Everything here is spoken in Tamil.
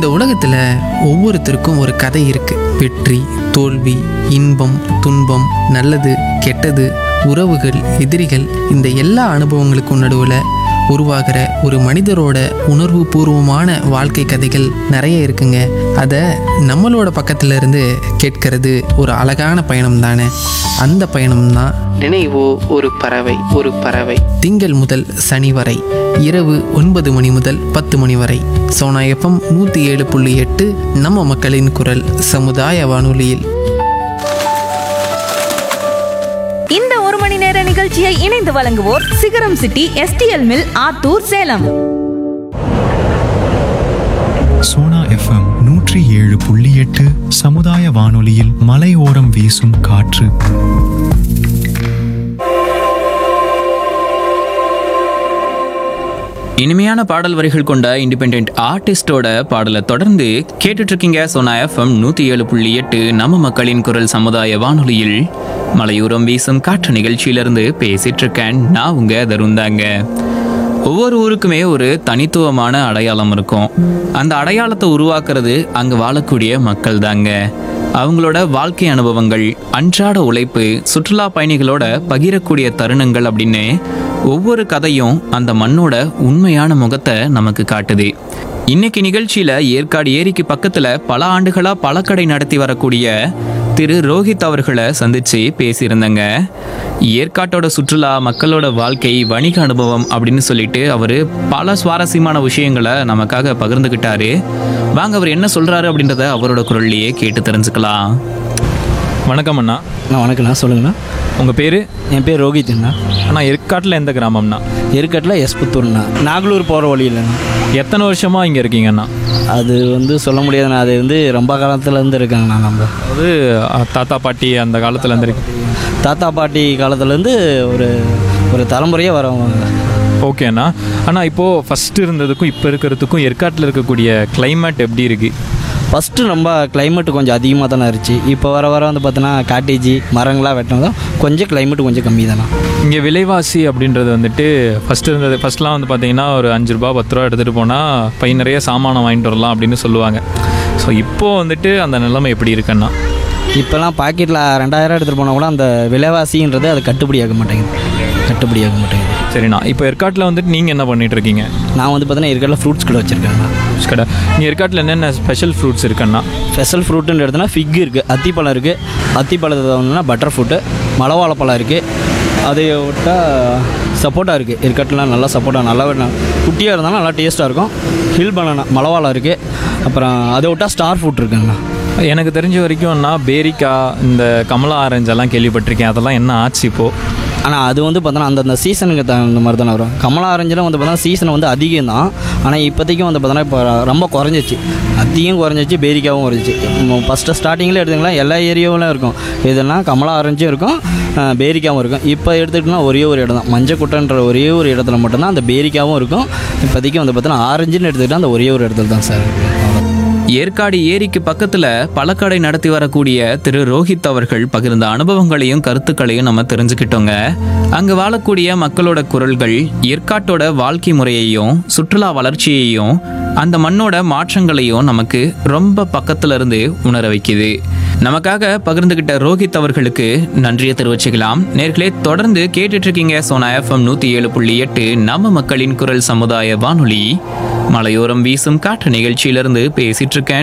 இந்த உலகத்தில் ஒவ்வொருத்தருக்கும் ஒரு கதை இருக்கு வெற்றி தோல்வி இன்பம் துன்பம் நல்லது கெட்டது உறவுகள் எதிரிகள் இந்த எல்லா அனுபவங்களுக்கும் நடுவில் உருவாகிற ஒரு மனிதரோட உணர்வு பூர்வமான வாழ்க்கை கதைகள் நிறைய இருக்குங்க அதை நம்மளோட பக்கத்துல இருந்து கேட்கறது ஒரு அழகான பயணம் தானே அந்த பயணம் தான் நினைவோ ஒரு பறவை ஒரு பறவை திங்கள் முதல் சனி வரை இரவு ஒன்பது மணி முதல் பத்து மணி வரை சோனா எஃப்எம் நூற்றி ஏழு புள்ளி எட்டு நம்ம மக்களின் குரல் சமுதாய வானொலியில் இந்த ஒரு மணி நேர நிகழ்ச்சியை இணைந்து வழங்குவோர் Sigaram city STL mill Attur Salem Sona FM நூற்றி ஏழு புள்ளி எட்டு சமுதாய வானொலியில் மலையோரம் வீசும் காற்று இனிமையான பாடல் வரிகள் கொண்ட இண்டிபெண்ட் ஆர்டிஸ்டோட பாடலை தொடர்ந்து கேட்டுட்டு இருக்கீங்க சோனா எஃப்எம் நூத்தி ஏழு புள்ளி எட்டு நம்ம மக்களின் குரல் சமுதாய வானொலியில் மலையூரம் வீசும் காற்று நிகழ்ச்சியிலிருந்து பேசிட்டு இருக்கேன் நான் உங்க தருந்தாங்க ஒவ்வொரு ஊருக்குமே ஒரு தனித்துவமான அடையாளம் இருக்கும் அந்த அடையாளத்தை உருவாக்குறது அங்க வாழக்கூடிய மக்கள் தாங்க அவங்களோட வாழ்க்கை அனுபவங்கள் அன்றாட உழைப்பு சுற்றுலா பயணிகளோட பகிரக்கூடிய தருணங்கள் அப்படின்னு ஒவ்வொரு கதையும் அந்த மண்ணோட உண்மையான முகத்தை நமக்கு காட்டுது இன்னைக்கு நிகழ்ச்சியில ஏற்காடு ஏரிக்கு பக்கத்துல பல ஆண்டுகளா பழக்கடை நடத்தி வரக்கூடிய திரு ரோஹித் அவர்களை சந்திச்சு பேசியிருந்தேங்க ஏற்காட்டோட சுற்றுலா மக்களோட வாழ்க்கை வணிக அனுபவம் அப்படின்னு சொல்லிட்டு அவர் பல சுவாரஸ்யமான விஷயங்களை நமக்காக பகிர்ந்துக்கிட்டாரு வாங்க அவர் என்ன சொல்றாரு அப்படின்றத அவரோட குரல்லையே கேட்டு தெரிஞ்சுக்கலாம் வணக்கம் அண்ணா அண்ணா வணக்கண்ணா சொல்லுங்கண்ணா உங்கள் பேர் என் பேர் ரோஹித்ண்ணா அண்ணா ஏற்காட்டில் எந்த கிராமம்ண்ணா எருக்கட்டில் எஸ்புத்தூர்ண்ணா நாகலூர் போகிற வழியிலண்ணா எத்தனை வருஷமா இங்கே இருக்கீங்கண்ணா அது வந்து சொல்ல முடியாதுண்ணா அது வந்து ரொம்ப காலத்துலேருந்து இருக்காங்கண்ணா நம்ம அதாவது அஹ், தாத்தா பாட்டி அந்த காலத்துலேருந்து இருக்கு தாத்தா பாட்டி காலத்துலேருந்து ஒரு ஒரு தலைமுறையாக வரவங்க ஓகே அண்ணா அண்ணா இப்போது ஃபஸ்ட்டு இருந்ததுக்கும் இப்போ இருக்கிறதுக்கும் ஏற்காட்டில் இருக்கக்கூடிய climate எப்படி இருக்குது ஃபஸ்ட்டு ரொம்ப climate கொஞ்சம் அதிகமாக தானே இருந்துச்சு இப்போ வர வர வந்து பார்த்தோன்னா காட்டேஜி மரங்களாக வெட்டினதும் கொஞ்சம் climate கொஞ்சம் கம்மி தானே இங்கே விலைவாசி அப்படின்றது வந்துட்டு ஃபஸ்ட்டு இருந்தது ஃபஸ்ட்லாம் வந்து பார்த்தீங்கன்னா ஒரு அஞ்சு ரூபா பத்து ரூபா எடுத்துகிட்டு போனால் பை நிறைய சாமானம் வாங்கிட்டு வரலாம் அப்படின்னு சொல்லுவாங்க ஸோ இப்போது வந்துட்டு அந்த நிலைமை எப்படி இருக்குன்னா இப்போல்லாம் பாக்கெட்டில் ரெண்டாயிரம் எடுத்துகிட்டு போனால் கூட அந்த விலைவாசின்றது அது கட்டுப்படியாக மாட்டேங்குது கட்டுப்படியாக மாட்டேங்குது சரிண்ணா இப்போ ஏற்காட்டில் வந்துட்டு நீங்கள் என்ன பண்ணிட்டு இருக்கீங்க நான் வந்து பார்த்தீங்கன்னா இருக்கல ஃப்ரூட்ஸ் கடை வச்சுருக்கேண்ணா ஃப்ரூட்ஸ் கடை இங்கே ஏற்காட்டில் என்னென்ன ஸ்பெஷல் ஃப்ரூட்ஸ் இருக்குன்னா ஸ்பெஷல் ஃப்ரூட்டுன்னு எடுத்தோன்னா ஃபிக் இருக்குது அத்திப்பழம் இருக்குது அத்திப்பழத்தை ஒன்றுனா பட்டர் ஃப்ரூட்டு மலவாழைப்பழம் இருக்குது அதை விட்டால் சப்போட்டா இருக்குது இருக்கட்டுலாம் நல்லா சப்போட்டா நல்லா வேணும் குட்டியாக இருந்தாலும் நல்லா டேஸ்ட்டாக இருக்கும் ஹில் பனானா மலவாழை இருக்குது அப்புறம் அதை விட்டால் ஸ்டார் ஃப்ரூட் இருக்குங்கண்ணா எனக்கு தெரிஞ்ச வரைக்கும் நான் பேரிக்காய் இந்த கமலா ஆரஞ்சு எல்லாம் கேள்விப்பட்டிருக்கேன் அதெல்லாம் என்ன ஆச்சு இப்போது ஆனால் அது வந்து பார்த்தோன்னா அந்தந்த சீசனுக்கு தகுந்த மாதிரி தானே வரும் கமலா ஆரஞ்சுலாம் வந்து பார்த்தோன்னா சீசன் வந்து அதிகம் தான் ஆனால் இப்போதைக்கு வந்து பார்த்தோன்னா இப்போ ரொம்ப குறைஞ்சிச்சு அதிகம் குறைஞ்சிச்சு பேரிக்காவும் குறைஞ்சிச்சு ஃபஸ்ட்டு ஸ்டார்டிங்கில் எடுத்துங்களா எல்லா ஏரியாவிலும் இருக்கும் இதெல்லாம் கமலா ஆரஞ்சும் இருக்கும் அஹ், பேரிக்காவும் இருக்கும் இப்போ எடுத்துக்கிட்டோம்னா ஒரே ஒரு இடம் தான் மஞ்சக்குட்டன்ற ஒரே ஒரு இடத்துல மட்டும்தான் அந்த பேரிக்காவும் இருக்கும் இப்போதைக்கு வந்து பார்த்தோன்னா ஆரஞ்சுன்னு எடுத்துக்கிட்டால் அந்த ஒரே ஒரு இடத்துல தான் சார் இருக்குது அவ்வளோதான் ஏற்காடு ஏரிக்கு பக்கத்துல பழக்கடை நடத்தி வரக்கூடிய திரு ரோஹித் அவர்கள் பகிர்ந்த அனுபவங்களையும் கருத்துக்களையும் நம்ம தெரிஞ்சுக்கிட்டோங்க அங்க வாழக்கூடிய மக்களோட குரல்கள் ஏற்காட்டோட வாழ்க்கை முறையையும் சுற்றுலா வளர்ச்சியையும் அந்த மண்ணோட மாற்றங்களையும் நமக்கு ரொம்ப பக்கத்துல இருந்து உணர வைக்குது நமக்காக பகிர்ந்துகிட்ட ரோஹித் அவர்களுக்கு நன்றியை தெரிவிச்சுக்கலாம் நேர்களே தொடர்ந்து கேட்டுட்டு இருக்கீங்க சோனா எஃப்எம் நூத்தி ஏழு புள்ளி எட்டு நம்ம மக்களின் குரல் சமுதாய வானொலி மலையோரம் வீசும் காற்று நிகழ்ச்சியிலிருந்து பேசிட்டு இருக்கேன்